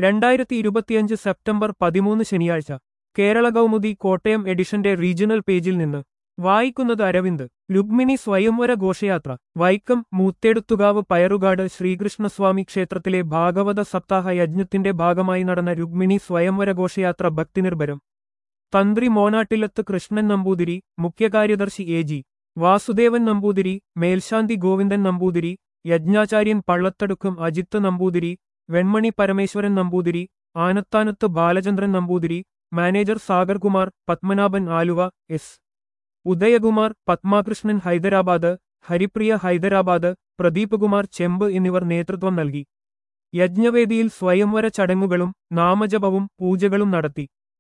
രണ്ടായിരത്തി ഇരുപത്തിയഞ്ച് സെപ്റ്റംബർ പതിമൂന്ന് ശനിയാഴ്ച കേരള കൗമുദി കോട്ടയം എഡിഷന്റെ റീജിയണൽ പേജിൽ നിന്ന് വായിക്കുന്നത് അരവിന്ദ് രുക്മിണി സ്വയംവര ഘോഷയാത്ര വൈക്കം മൂത്തേടുത്തുകാവ് പയറുകാട് ശ്രീകൃഷ്ണസ്വാമി ക്ഷേത്രത്തിലെ ഭാഗവത സപ്താഹ യജ്ഞത്തിന്റെ ഭാഗമായി നടന്ന രുക്മിണി സ്വയംവര ഘോഷയാത്ര ഭക്തിനിർഭരം തന്ത്രി മോനാട്ടിലത്ത് കൃഷ്ണൻ നമ്പൂതിരി മുഖ്യകാര്യദർശി എ ജി വാസുദേവൻ നമ്പൂതിരി മേൽശാന്തി ഗോവിന്ദൻ നമ്പൂതിരി യജ്ഞാചാര്യൻ പള്ളത്തടുക്കും അജിത്ത് നമ്പൂതിരി വെൺമണി പരമേശ്വരൻ നമ്പൂതിരി ആനത്താനത്ത് ബാലചന്ദ്രൻ നമ്പൂതിരി മാനേജർ സാഗർകുമാർ പത്മനാഭൻ ആലുവ എസ് ഉദയകുമാർ പത്മാകൃഷ്ണൻ ഹൈദരാബാദ് ഹരിപ്രിയ ഹൈദരാബാദ് പ്രദീപ് കുമാർ ചെമ്പ് എന്നിവർ നേതൃത്വം നൽകി യജ്ഞവേദിയിൽ സ്വയംവര ചടങ്ങുകളും നാമജപവും പൂജകളും നടത്തി